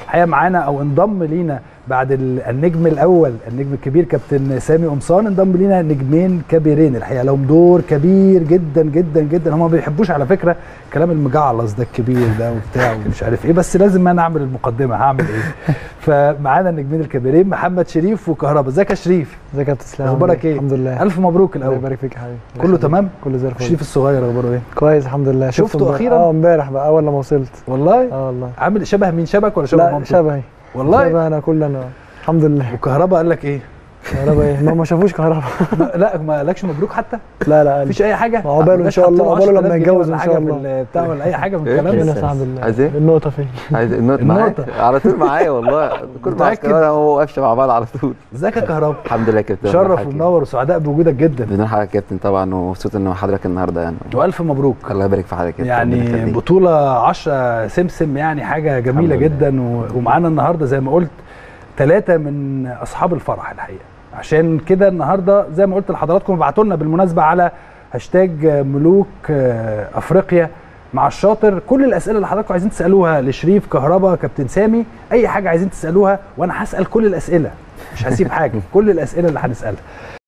الحقيقه معانا او انضم لينا بعد ال- النجم الاول النجم الكبير كابتن سامي قمصان انضم لينا نجمين كبيرين الحقيقه لهم دور كبير جدا جدا جدا هم ما بيحبوش على فكره كلام المجعلص ده الكبير ده وبتاع ومش عارف ايه بس لازم انا اعمل المقدمه هعمل ايه فمعانا النجمين الكبيرين محمد شريف وكهربا ازيك يا شريف ازيك يا كابتن اسلام اخبارك ايه الحمد لله الف مبروك الله الاول يبارك فيك يا حبيبي كله تمام كله زي الفل شريف الصغير اخباره ايه كويس الحمد لله شفته شفته امبارح. أخيراً؟ اه امبارح بقى اول لما وصلت والله اه والله عامل شبه مين شبك ولا شبه لا مامته شبهي والله شبه انا كل انا الحمد لله وكهربا قال لك ايه كهرباء ايه ما ما شافوش كهرباء ما- لا ما قالكش مبروك حتى لا لا مفيش اي حاجه ما عقباله إن شاء الله، عقباله لما يتجوز إن شاء الله. بتاع ولا اي حاجه من إيه؟ الكلام فين ده بس- الحمد لله عايز إيه؟ النقطه فين عايز النوت النقطة. معايا على طول معايا والله كل متأكد؟ معسكر انا وهو واقف مع بعض على طول ازيك يا كهربا الحمد لله يا كابتن شرف حضرتك. ومنور وسعداء بوجودك جدا بدون حضرتك يا كابتن طبعا ومبسوط ان مع حضرتك النهارده يعني والف مبروك الله يبارك في حضرتك يا كابتن، ربنا يعني يخليك. بطوله 10 سمسم يعني حاجه جميله الحمد لله. جدا و- ومعانا النهارده زي ما قلت ثلاثه من اصحاب الفرح الحقيقه عشان كده النهارده زي ما قلت لحضراتكم ابعتوا لنا بالمناسبه على هاشتاج ملوك آه، افريقيا مع الشاطر كل الاسئله اللي حضراتكم عايزين تسالوها لشريف كهربا كابتن سامي اي حاجه عايزين تسالوها وانا هسال كل الاسئله مش هسيب حاجه كل الاسئله اللي هنسالها